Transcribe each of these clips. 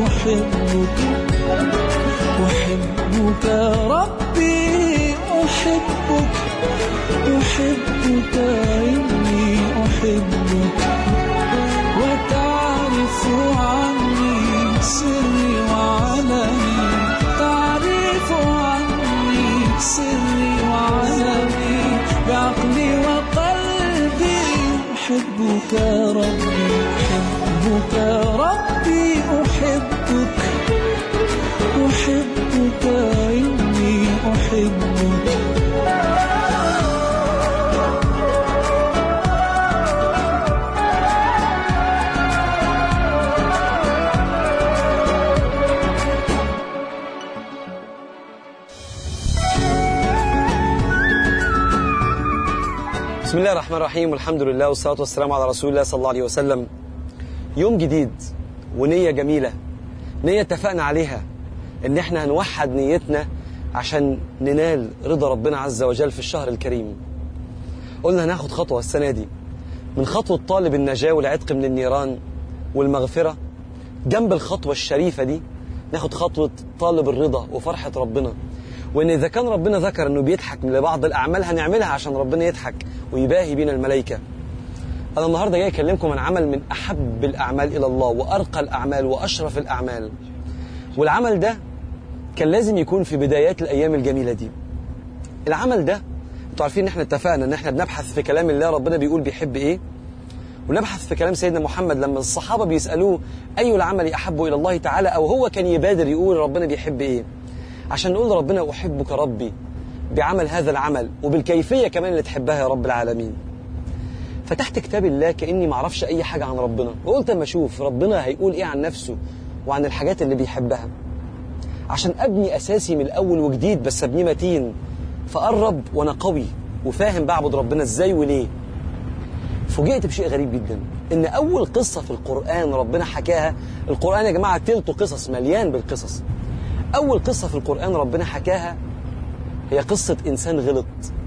أحبك أحبك ربي أحبك أحبك إني أحبك وتعرف عني سري وعلمي تعرف عني سري وعلمي بعقلي وقلبي أحبك ربي أحبك ربي أحبك أحبك إني أحبك بسم الله الرحمن الرحيم والحمد لله والصلاة والسلام على رسول الله صلى الله عليه وسلم يوم جديد ونية جميلة نية اتفقنا عليها ان احنا هنوحد نيتنا عشان ننال رضا ربنا عز وجل في الشهر الكريم قلنا هناخد خطوة السنة دي من خطوة طالب النجاة والعتق من النيران والمغفرة جنب الخطوة الشريفة دي ناخد خطوة طالب الرضا وفرحة ربنا وان اذا كان ربنا ذكر انه بيضحك من لبعض الاعمال هنعملها عشان ربنا يضحك ويباهي بينا الملائكه انا النهارده جاي اكلمكم عن عمل من احب الاعمال الى الله وارقى الاعمال واشرف الاعمال والعمل ده كان لازم يكون في بدايات الايام الجميله دي العمل ده انتوا عارفين ان احنا اتفقنا ان احنا بنبحث في كلام الله ربنا بيقول بيحب ايه ونبحث في كلام سيدنا محمد لما الصحابه بيسالوه اي العمل احب الى الله تعالى او هو كان يبادر يقول ربنا بيحب ايه عشان نقول ربنا أحبك ربي بعمل هذا العمل وبالكيفية كمان اللي تحبها يا رب العالمين فتحت كتاب الله كأني معرفش أي حاجة عن ربنا وقلت أما أشوف ربنا هيقول إيه عن نفسه وعن الحاجات اللي بيحبها عشان أبني أساسي من الأول وجديد بس أبنيه متين فقرب وأنا قوي وفاهم بعبد ربنا إزاي وليه فوجئت بشيء غريب جدا إن أول قصة في القرآن ربنا حكاها القرآن يا جماعة تلته قصص مليان بالقصص أول قصة في القرآن ربنا حكاها هي قصة إنسان غلط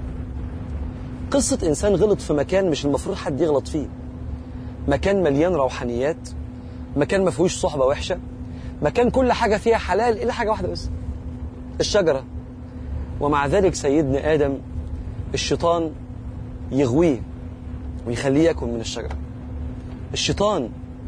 قصة إنسان غلط في مكان مش المفروض حد يغلط فيه مكان مليان روحانيات مكان ما فيهوش صحبة وحشة مكان كل حاجة فيها حلال إلا حاجة واحدة بس الشجرة ومع ذلك سيدنا آدم الشيطان يغويه ويخليه ياكل من الشجرة الشيطان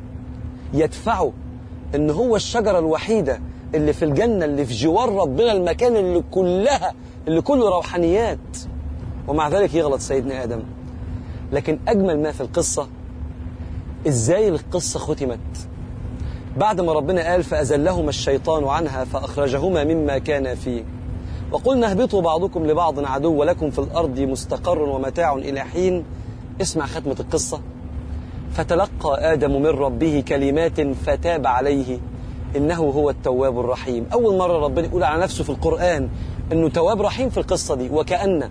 يدفعه ان هو الشجرة الوحيدة اللي في الجنة اللي في جوار ربنا المكان اللي كلها اللي كله روحانيات ومع ذلك يغلط سيدنا آدم لكن أجمل ما في القصة إزاي القصة ختمت بعد ما ربنا قال فأزلهما الشيطان عنها فأخرجهما مما كان فيه وقلنا اهبطوا بعضكم لبعض عدو ولكم في الأرض مستقر ومتاع إلى حين اسمع ختمة القصة فتلقى آدم من ربه كلمات فتاب عليه إنه هو التواب الرحيم أول مرة ربنا يقول على نفسه في القرآن أنه تواب رحيم في القصة دي وكأن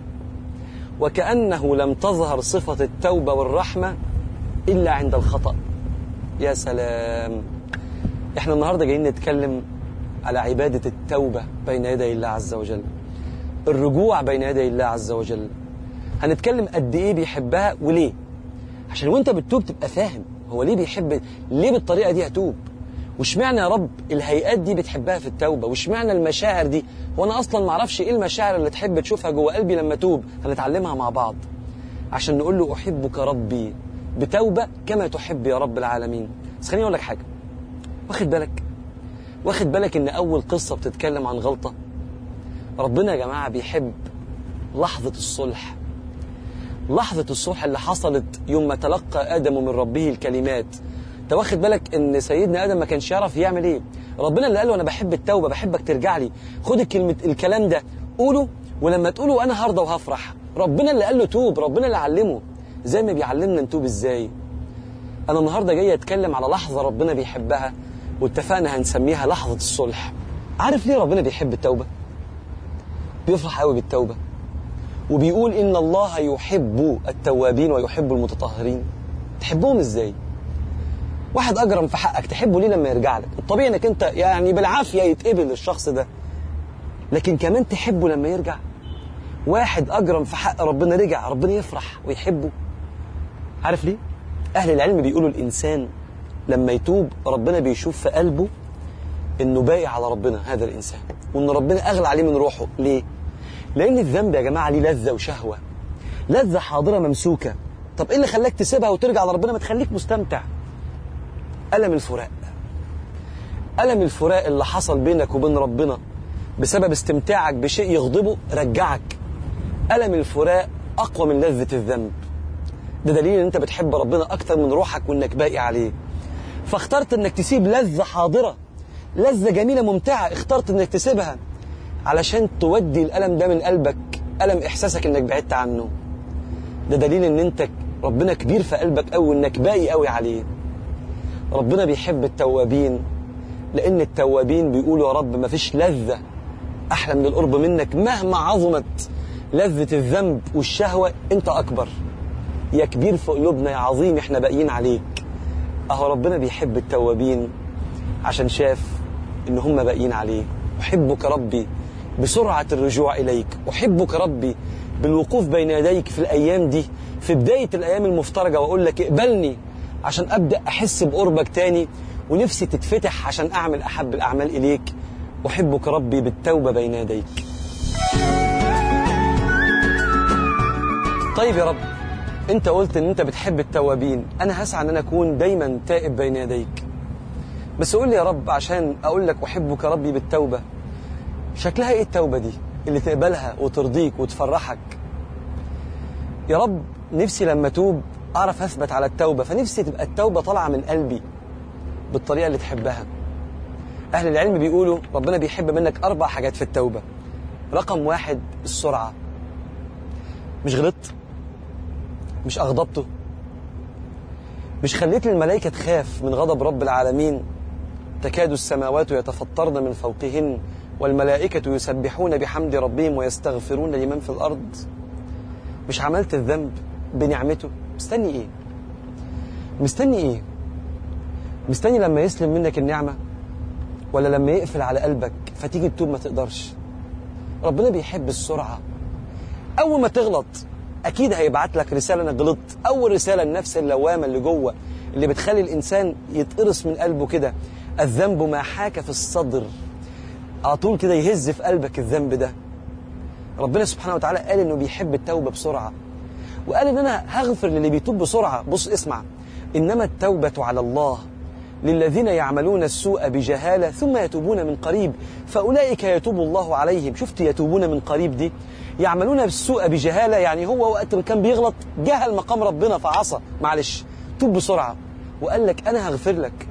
وكأنه لم تظهر صفة التوبة والرحمة إلا عند الخطأ يا سلام احنا النهاردة جايين نتكلم على عبادة التوبة بين يدي الله عز وجل الرجوع بين يدي الله عز وجل هنتكلم قد ايه بيحبها وليه عشان وانت بتتوب تبقى فاهم هو ليه بيحب ليه بالطريقة دي هتوب واشمعنى يا رب الهيئات دي بتحبها في التوبة واشمعنى المشاعر دي وانا اصلا ما اعرفش ايه المشاعر اللي تحب تشوفها جوه قلبي لما توب هنتعلمها مع بعض عشان نقول له احبك ربي بتوبة كما تحب يا رب العالمين بس خليني اقول لك حاجة واخد بالك واخد بالك ان اول قصة بتتكلم عن غلطة ربنا يا جماعة بيحب لحظة الصلح لحظة الصلح اللي حصلت يوم ما تلقى آدم من ربه الكلمات انت واخد بالك ان سيدنا ادم ما كانش يعرف يعمل ايه ربنا اللي قال له انا بحب التوبه بحبك ترجع لي خد الكلمه الكلام ده قوله ولما تقوله انا هرضى وهفرح ربنا اللي قال له توب ربنا اللي علمه زي ما بيعلمنا نتوب ازاي انا النهارده جاي اتكلم على لحظه ربنا بيحبها واتفقنا هنسميها لحظه الصلح عارف ليه ربنا بيحب التوبه بيفرح قوي بالتوبه وبيقول ان الله يحب التوابين ويحب المتطهرين تحبهم ازاي واحد اجرم في حقك تحبه ليه لما يرجع لك الطبيعي انك انت يعني بالعافيه يتقبل الشخص ده لكن كمان تحبه لما يرجع واحد اجرم في حق ربنا رجع ربنا يفرح ويحبه عارف ليه اهل العلم بيقولوا الانسان لما يتوب ربنا بيشوف في قلبه انه باقي على ربنا هذا الانسان وان ربنا اغلى عليه من روحه ليه لان الذنب يا جماعه ليه لذه وشهوه لذه حاضره ممسوكه طب ايه اللي خلاك تسيبها وترجع لربنا ما تخليك مستمتع الم الفراق الم الفراق اللي حصل بينك وبين ربنا بسبب استمتاعك بشيء يغضبه رجعك الم الفراق اقوى من لذه الذنب ده دليل ان انت بتحب ربنا اكتر من روحك وانك باقي عليه فاخترت انك تسيب لذه حاضره لذه جميله ممتعه اخترت انك تسيبها علشان تودي الالم ده من قلبك الم احساسك انك بعدت عنه ده دليل ان انت ربنا كبير في قلبك قوي انك باقي قوي عليه ربنا بيحب التوابين لان التوابين بيقولوا يا رب ما فيش لذه احلى من القرب منك مهما عظمت لذه الذنب والشهوه انت اكبر يا كبير في قلوبنا يا عظيم احنا باقيين عليك اهو ربنا بيحب التوابين عشان شاف ان هم باقيين عليه احبك ربي بسرعه الرجوع اليك احبك ربي بالوقوف بين يديك في الايام دي في بدايه الايام المفترجه واقول لك اقبلني عشان ابدا احس بقربك تاني ونفسي تتفتح عشان اعمل احب الاعمال اليك احبك ربي بالتوبه بين يديك طيب يا رب انت قلت ان انت بتحب التوابين انا هسعى ان انا اكون دايما تائب بين يديك بس قول لي يا رب عشان اقول لك احبك ربي بالتوبه شكلها ايه التوبه دي اللي تقبلها وترضيك وتفرحك يا رب نفسي لما توب اعرف اثبت على التوبه فنفسي تبقى التوبه طالعه من قلبي بالطريقه اللي تحبها اهل العلم بيقولوا ربنا بيحب منك اربع حاجات في التوبه رقم واحد السرعه مش غلطت مش أغضبته مش خليت الملائكة تخاف من غضب رب العالمين تكاد السماوات يتفطرن من فوقهن والملائكة يسبحون بحمد ربهم ويستغفرون لمن في الأرض مش عملت الذنب بنعمته مستني إيه مستني إيه مستني لما يسلم منك النعمة ولا لما يقفل على قلبك فتيجي تتوب ما تقدرش ربنا بيحب السرعة أول ما تغلط اكيد هيبعت لك رساله انك غلطت اول رساله النفس اللوامه اللي جوه اللي بتخلي الانسان يتقرص من قلبه كده الذنب ما حاك في الصدر على طول كده يهز في قلبك الذنب ده ربنا سبحانه وتعالى قال انه بيحب التوبه بسرعه وقال ان انا هغفر للي بيتوب بسرعه بص اسمع انما التوبه على الله للذين يعملون السوء بجهالة ثم يتوبون من قريب فأولئك يتوب الله عليهم شفت يتوبون من قريب دي يعملون السوء بجهالة يعني هو وقت ما كان بيغلط جهل مقام ربنا فعصى معلش توب بسرعة وقال لك أنا هغفر لك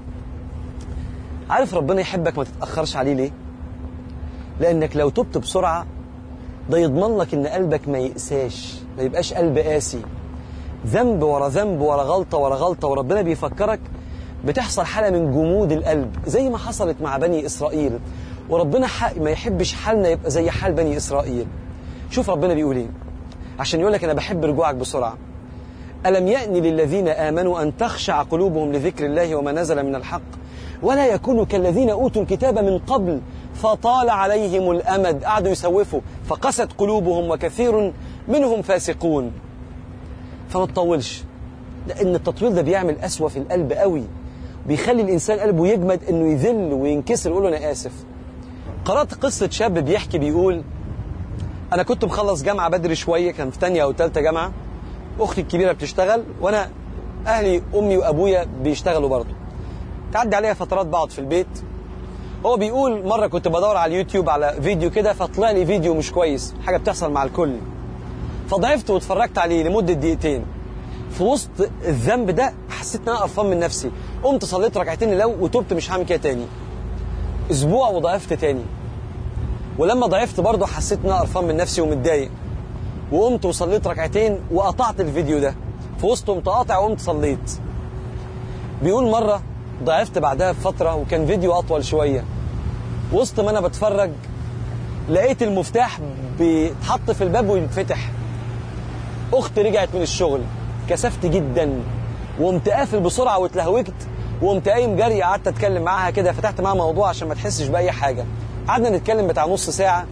عارف ربنا يحبك ما تتأخرش عليه ليه لأنك لو تبت بسرعة ده يضمن لك إن قلبك ما يقساش ما يبقاش قلب قاسي ذنب ورا ذنب ورا غلطة ورا غلطة وربنا بيفكرك بتحصل حالة من جمود القلب زي ما حصلت مع بني إسرائيل وربنا حق ما يحبش حالنا يبقى زي حال بني إسرائيل شوف ربنا بيقول ايه عشان يقول لك انا بحب رجوعك بسرعه الم يأن للذين امنوا ان تخشع قلوبهم لذكر الله وما نزل من الحق ولا يكونوا كالذين اوتوا الكتاب من قبل فطال عليهم الامد قعدوا يسوفوا فقست قلوبهم وكثير منهم فاسقون فما تطولش لان التطويل ده بيعمل اسوأ في القلب قوي بيخلي الانسان قلبه يجمد انه يذل وينكسر يقول له انا اسف قرات قصه شاب بيحكي بيقول انا كنت مخلص جامعه بدري شويه كان في تانية او تالتة جامعه اختي الكبيره بتشتغل وانا اهلي امي وابويا بيشتغلوا برضه تعدي عليا فترات بقعد في البيت هو بيقول مره كنت بدور على اليوتيوب على فيديو كده فطلع لي فيديو مش كويس حاجه بتحصل مع الكل فضعفت واتفرجت عليه لمده دقيقتين في وسط الذنب ده حسيت ان انا قرفان من نفسي قمت صليت ركعتين لو وتوبت مش هعمل كده تاني اسبوع وضعفت تاني ولما ضعفت برضه حسيت ان انا قرفان من نفسي ومتضايق وقمت وصليت ركعتين وقطعت الفيديو ده في وسطه قمت قاطع وقمت صليت بيقول مره ضعفت بعدها بفتره وكان فيديو اطول شويه وسط ما انا بتفرج لقيت المفتاح بيتحط في الباب ويتفتح اختي رجعت من الشغل كسفت جدا وقمت قافل بسرعه واتلهوجت وقمت قايم جري قعدت اتكلم معاها كده فتحت معاها موضوع عشان ما تحسش باي حاجه قعدنا نتكلم بتاع نص ساعه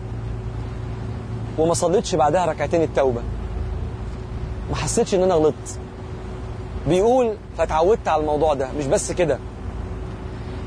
وما صليتش بعدها ركعتين التوبه ما حسيتش ان انا غلطت بيقول فتعودت على الموضوع ده مش بس كده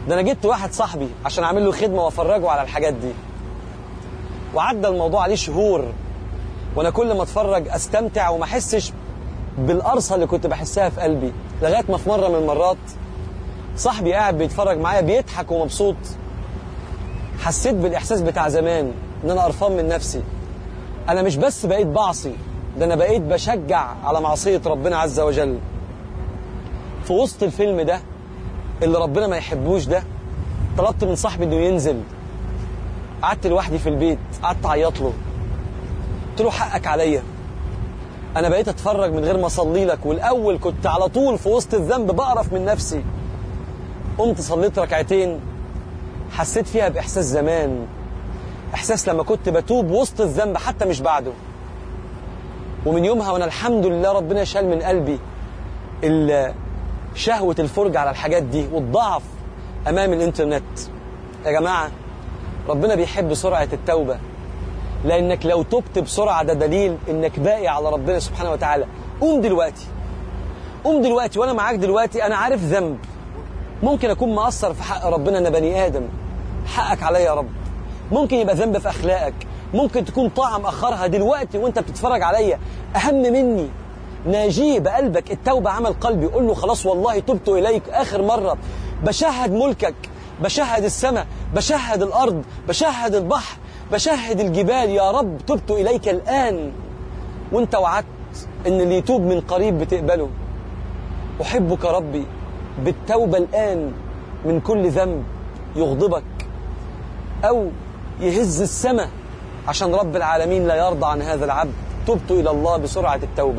ده انا جبت واحد صاحبي عشان اعمل له خدمه وافرجه على الحاجات دي وعدى الموضوع عليه شهور وانا كل ما اتفرج استمتع وما احسش بالقرصه اللي كنت بحسها في قلبي لغايه ما في مره من المرات صاحبي قاعد بيتفرج معايا بيضحك ومبسوط حسيت بالاحساس بتاع زمان ان انا قرفان من نفسي انا مش بس بقيت بعصي ده انا بقيت بشجع على معصيه ربنا عز وجل في وسط الفيلم ده اللي ربنا ما يحبوش ده طلبت من صاحبي انه ينزل قعدت لوحدي في البيت قعدت اعيط له قلت له حقك عليا انا بقيت اتفرج من غير ما اصلي لك والاول كنت على طول في وسط الذنب بقرف من نفسي قمت صليت ركعتين حسيت فيها باحساس زمان احساس لما كنت بتوب وسط الذنب حتى مش بعده ومن يومها وانا الحمد لله ربنا شال من قلبي ال- شهوة الفرجة على الحاجات دي والضعف امام الانترنت يا جماعة ربنا بيحب سرعة التوبة لانك لو تبت بسرعة ده دليل انك باقي على ربنا سبحانه وتعالى قوم دلوقتي قوم دلوقتي وانا معاك دلوقتي انا عارف ذنب ممكن اكون مقصر في حق ربنا انا بني ادم حقك عليا يا رب ممكن يبقى ذنب في اخلاقك ممكن تكون طاعه مأخرها دلوقتي وانت بتتفرج عليا اهم مني ناجيه بقلبك التوبه عمل قلبي قول له خلاص والله تبت اليك اخر مره بشهد ملكك بشهد السماء بشهد الارض بشهد البحر بشهد الجبال يا رب تبت اليك الان وانت وعدت ان اللي يتوب من قريب بتقبله احبك ربي بالتوبه الان من كل ذنب يغضبك أو يهز السماء عشان رب العالمين لا يرضى عن هذا العبد تبت إلى الله بسرعة التوبة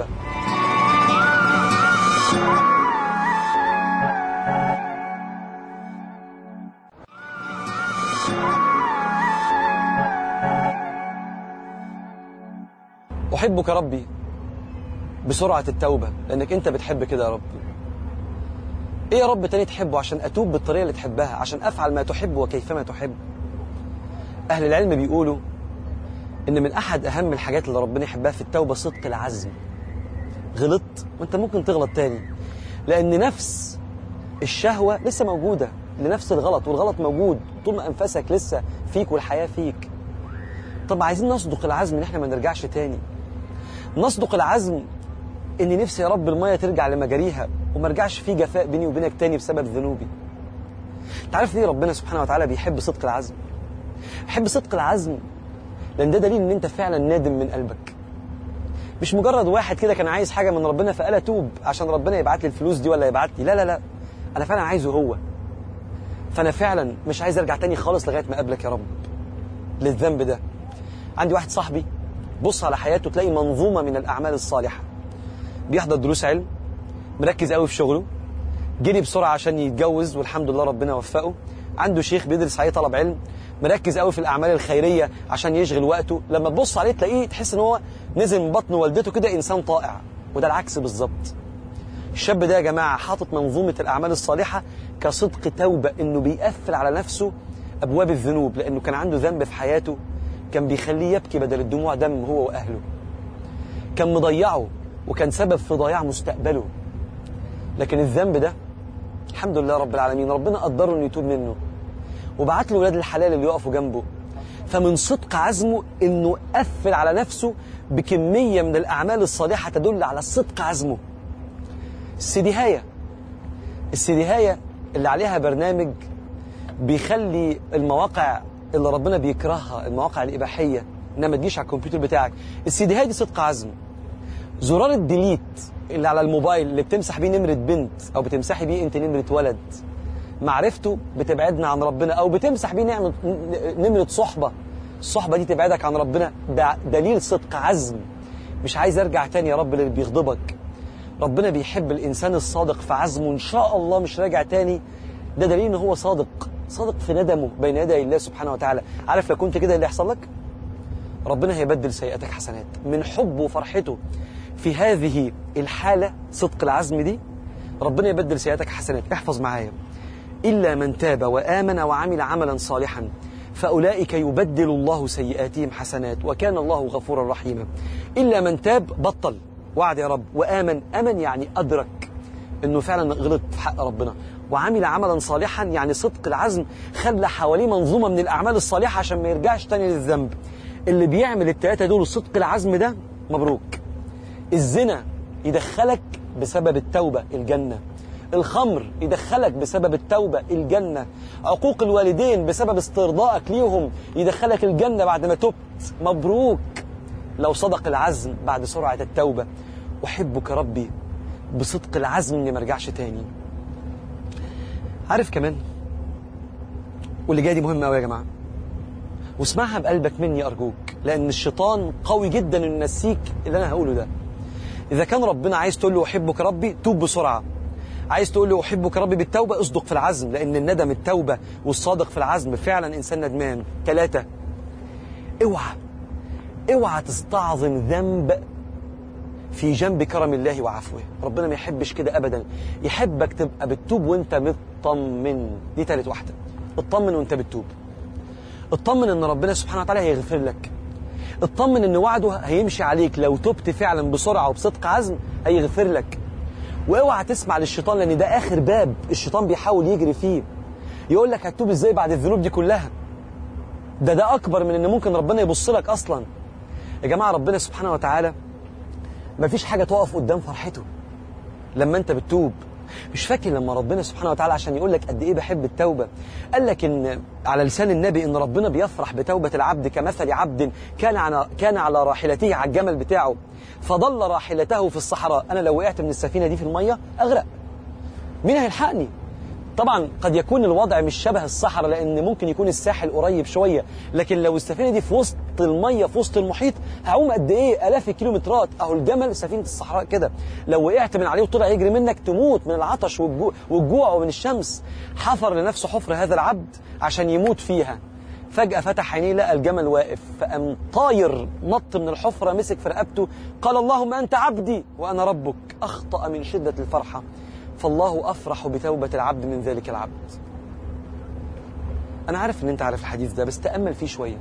أحبك ربي بسرعة التوبة لأنك أنت بتحب كده يا رب إيه يا رب تاني تحبه عشان أتوب بالطريقة اللي تحبها عشان أفعل ما تحب وكيفما تحب أهل العلم بيقولوا إن من أحد أهم الحاجات اللي ربنا يحبها في التوبة صدق العزم غلطت وأنت ممكن تغلط تاني لأن نفس الشهوة لسه موجودة لنفس الغلط والغلط موجود طول ما أنفاسك لسه فيك والحياة فيك طب عايزين نصدق العزم إن إحنا ما نرجعش تاني نصدق العزم إن نفسي يا رب المية ترجع لمجاريها وما رجعش في جفاء بيني وبينك تاني بسبب ذنوبي تعرف ليه ربنا سبحانه وتعالى بيحب صدق العزم بيحب صدق العزم لان ده دليل ان انت فعلا نادم من قلبك مش مجرد واحد كده كان عايز حاجه من ربنا فقال اتوب عشان ربنا يبعت لي الفلوس دي ولا يبعت لي لا لا لا انا فعلا عايزه هو فانا فعلا مش عايز ارجع تاني خالص لغايه ما اقابلك يا رب للذنب ده عندي واحد صاحبي بص على حياته تلاقي منظومه من الاعمال الصالحه بيحضر دروس علم مركز قوي في شغله جري بسرعه عشان يتجوز والحمد لله ربنا وفقه عنده شيخ بيدرس عليه طلب علم مركز قوي في الاعمال الخيريه عشان يشغل وقته لما تبص عليه تلاقيه تحس ان هو نزل من بطن والدته كده انسان طائع وده العكس بالظبط الشاب ده يا جماعه حاطط منظومه الاعمال الصالحه كصدق توبه انه بيقفل على نفسه ابواب الذنوب لانه كان عنده ذنب في حياته كان بيخليه يبكي بدل الدموع دم هو واهله كان مضيعه وكان سبب في ضياع مستقبله لكن الذنب ده الحمد لله رب العالمين ربنا قدره انه يتوب منه وبعت له ولاد الحلال اللي يقفوا جنبه فمن صدق عزمه انه قفل على نفسه بكميه من الاعمال الصالحه تدل على صدق عزمه السديهايه السديهايه اللي عليها برنامج بيخلي المواقع اللي ربنا بيكرهها المواقع الاباحيه انها ما تجيش على الكمبيوتر بتاعك السديهايه دي صدق عزم زرار الديليت اللي على الموبايل اللي بتمسح بيه نمرة بنت أو بتمسحي بيه أنت نمرة ولد معرفته بتبعدنا عن ربنا أو بتمسح بيه نعمة نمرة صحبة الصحبة دي تبعدك عن ربنا ده دليل صدق عزم مش عايز أرجع تاني يا رب اللي بيغضبك ربنا بيحب الإنسان الصادق في عزمه إن شاء الله مش راجع تاني ده دليل إن هو صادق صادق في ندمه بين يدي الله سبحانه وتعالى عارف لو كنت كده اللي يحصل لك ربنا هيبدل سيئاتك حسنات من حبه وفرحته في هذه الحالة صدق العزم دي ربنا يبدل سيئاتك حسنات احفظ معايا إلا من تاب وآمن وعمل عملا صالحا فأولئك يبدل الله سيئاتهم حسنات وكان الله غفورا رحيما إلا من تاب بطل وعد يا رب وآمن أمن يعني أدرك أنه فعلا غلط في حق ربنا وعمل عملا صالحا يعني صدق العزم خلى حواليه منظومة من الأعمال الصالحة عشان ما يرجعش تاني للذنب اللي بيعمل التلاتة دول صدق العزم ده مبروك الزنا يدخلك بسبب التوبة الجنة الخمر يدخلك بسبب التوبة الجنة عقوق الوالدين بسبب استرضائك ليهم يدخلك الجنة بعد ما تبت مبروك لو صدق العزم بعد سرعة التوبة أحبك ربي بصدق العزم إني ما ارجعش تاني عارف كمان واللي جاي دي مهمة أوي يا جماعة واسمعها بقلبك مني أرجوك لأن الشيطان قوي جدا إنه ينسيك اللي أنا هقوله ده إذا كان ربنا عايز تقول له أحبك ربي توب بسرعة عايز تقول له أحبك ربي بالتوبة اصدق في العزم لأن الندم التوبة والصادق في العزم فعلا إنسان ندمان ثلاثة اوعى اوعى تستعظم ذنب في جنب كرم الله وعفوه ربنا ما يحبش كده ابدا يحبك تبقى بتتوب وانت مطمن دي تالت واحده اطمن وانت بتتوب اطمن ان ربنا سبحانه وتعالى هيغفر لك اطمن ان وعده هيمشي عليك لو تبت فعلا بسرعه وبصدق عزم هيغفر لك واوعى تسمع للشيطان لان ده اخر باب الشيطان بيحاول يجري فيه يقول لك هتتوب ازاي بعد الذنوب دي كلها ده ده اكبر من ان ممكن ربنا يبص لك اصلا يا جماعه ربنا سبحانه وتعالى مفيش حاجه تقف قدام فرحته لما انت بتتوب مش فاكر لما ربنا سبحانه وتعالى عشان يقول لك قد ايه بحب التوبه قال لك ان على لسان النبي ان ربنا بيفرح بتوبه العبد كمثل عبد كان على كان على راحلته على الجمل بتاعه فضل راحلته في الصحراء انا لو وقعت من السفينه دي في الميه اغرق مين هيلحقني طبعا قد يكون الوضع مش شبه الصحراء لان ممكن يكون الساحل قريب شويه لكن لو السفينه دي في وسط الميه في وسط المحيط هعوم قد ايه الاف الكيلومترات اهو الجمل سفينه الصحراء كده لو وقعت من عليه وطلع يجري منك تموت من العطش والجوع, والجوع ومن الشمس حفر لنفسه حفر هذا العبد عشان يموت فيها فجأة فتح عينيه لقى الجمل واقف فقام طاير نط من الحفرة مسك في رقبته قال اللهم أنت عبدي وأنا ربك أخطأ من شدة الفرحة فالله أفرح بتوبة العبد من ذلك العبد أنا عارف إن أنت عارف الحديث ده بس تأمل فيه شوية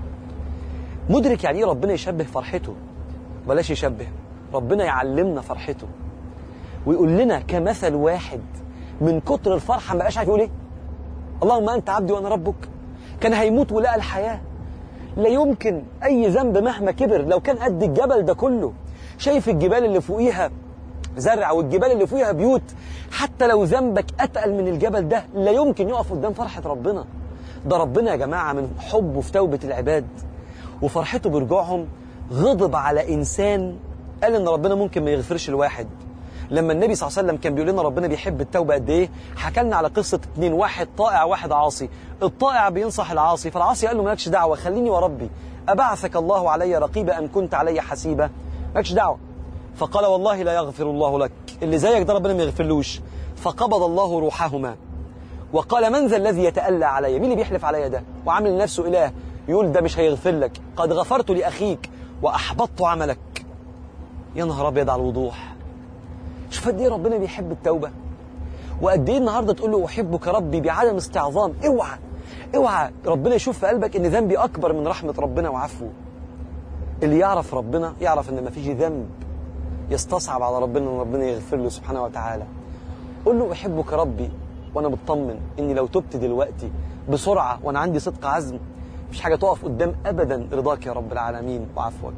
مدرك يعني إيه ربنا يشبه فرحته بلاش يشبه ربنا يعلمنا فرحته ويقول لنا كمثل واحد من كتر الفرحة ما بقاش عارف يقول إيه اللهم أنت عبدي وأنا ربك كان هيموت ولقى الحياة لا يمكن أي ذنب مهما كبر لو كان قد الجبل ده كله شايف الجبال اللي فوقيها زرع والجبال اللي فوقيها بيوت حتى لو ذنبك أتقل من الجبل ده لا يمكن يقف قدام فرحة ربنا ده ربنا يا جماعة من حبه في توبة العباد وفرحته برجوعهم غضب على إنسان قال إن ربنا ممكن ما يغفرش الواحد لما النبي صلى الله عليه وسلم كان بيقول لنا ربنا بيحب التوبة قد إيه حكى لنا على قصة اتنين واحد طائع واحد عاصي الطائع بينصح العاصي فالعاصي قال له مالكش دعوة خليني وربي أبعثك الله علي رقيبا أم كنت علي حسيبا مالكش دعوة فقال والله لا يغفر الله لك اللي زيك ده ربنا ما يغفرلوش فقبض الله روحهما وقال من ذا الذي يتألى علي مين اللي بيحلف علي ده وعامل نفسه إله يقول ده مش هيغفر لك قد غفرت لأخيك وأحبطت عملك يا نهار أبيض على الوضوح شوف قد ايه ربنا بيحب التوبه وقد ايه النهارده تقول له احبك ربي بعدم استعظام اوعى اوعى ربنا يشوف في قلبك ان ذنبي اكبر من رحمه ربنا وعفوه اللي يعرف ربنا يعرف ان مفيش ذنب يستصعب على ربنا ان ربنا يغفر له سبحانه وتعالى قول له احبك ربي وانا مطمن اني لو تبت دلوقتي بسرعه وانا عندي صدق عزم مفيش حاجه تقف قدام ابدا رضاك يا رب العالمين وعفوك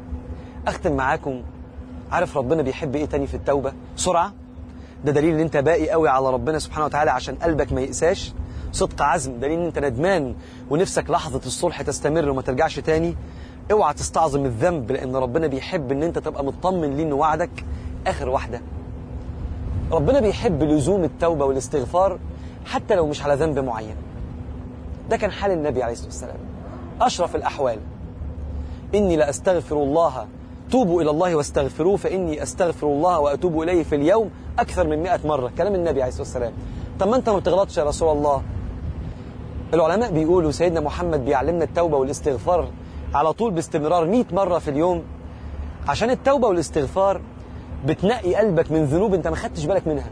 اختم معاكم عارف ربنا بيحب ايه تاني في التوبة سرعة ده دليل ان انت باقي قوي على ربنا سبحانه وتعالى عشان قلبك ما يقساش صدق عزم دليل ان انت ندمان ونفسك لحظة الصلح تستمر وما ترجعش تاني اوعى تستعظم الذنب لان ربنا بيحب ان انت تبقى مطمن ليه انه وعدك اخر واحدة ربنا بيحب لزوم التوبة والاستغفار حتى لو مش على ذنب معين ده كان حال النبي عليه الصلاة والسلام أشرف الأحوال إني لأستغفر الله توبوا إلى الله واستغفروه فإني أستغفر الله وأتوب إليه في اليوم أكثر من مئة مرة كلام النبي عليه الصلاة والسلام طب ما أنت ما بتغلطش يا رسول الله العلماء بيقولوا سيدنا محمد بيعلمنا التوبة والاستغفار على طول باستمرار 100 مرة في اليوم عشان التوبة والاستغفار بتنقي قلبك من ذنوب انت ما خدتش بالك منها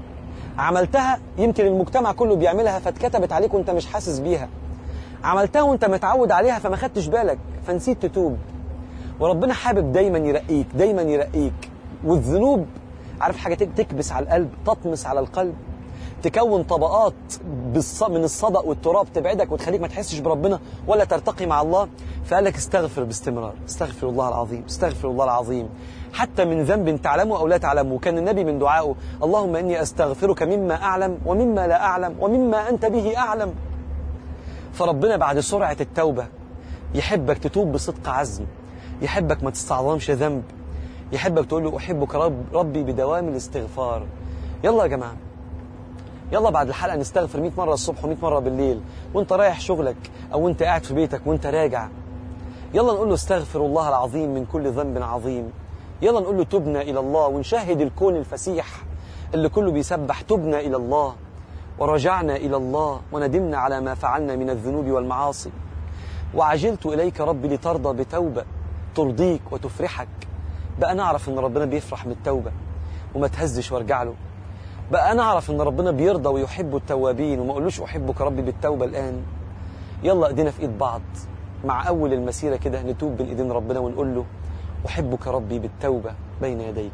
عملتها يمكن المجتمع كله بيعملها فاتكتبت عليك وانت مش حاسس بيها عملتها وانت متعود عليها فما خدتش بالك فنسيت تتوب وربنا حابب دايما يرقيك دايما يرقيك والذنوب عارف حاجة تكبس على القلب تطمس على القلب تكون طبقات بالص... من الصدأ والتراب تبعدك وتخليك ما تحسش بربنا ولا ترتقي مع الله فقال لك استغفر باستمرار استغفر الله العظيم استغفر الله العظيم حتى من ذنب تعلمه أو لا تعلمه وكان النبي من دعائه اللهم إني أستغفرك مما أعلم ومما لا أعلم ومما أنت به أعلم فربنا بعد سرعة التوبة يحبك تتوب بصدق عزم يحبك ما تستعظمش ذنب يحبك تقول له أحبك رب ربي بدوام الاستغفار يلا يا جماعة يلا بعد الحلقة نستغفر 100 مرة الصبح و100 مرة بالليل وانت رايح شغلك أو انت قاعد في بيتك وانت راجع يلا نقول له استغفر الله العظيم من كل ذنب عظيم يلا نقول له تبنا إلى الله ونشاهد الكون الفسيح اللي كله بيسبح تبنا إلى الله ورجعنا إلى الله وندمنا على ما فعلنا من الذنوب والمعاصي وعجلت إليك ربي لترضى بتوبة ترضيك وتفرحك بقى نعرف ان ربنا بيفرح من التوبة وما تهزش وارجع له بقى انا اعرف ان ربنا بيرضى ويحب التوابين وما اقولوش احبك ربي بالتوبة الان يلا ايدينا في ايد بعض مع اول المسيرة كده نتوب بين ايدين ربنا ونقول له احبك ربي بالتوبة بين يديك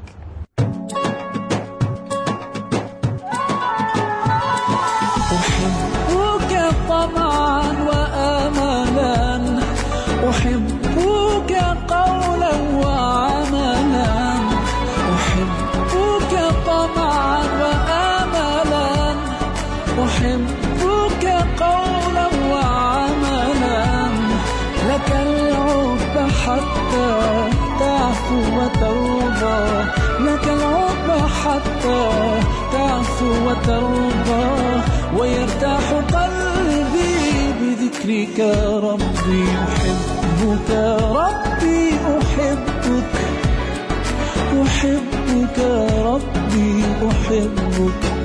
أحبك طمعا وآملا أحبك قولا وعملا أحبك طمعا وآملا أحبك قولا وعملا لك العب حتى تعفو وترضى لك العب حتى تعفو وترضى ويرتاح قلبي بذكرك ربي أحبك ربي أحبك أحبك ربي أحبك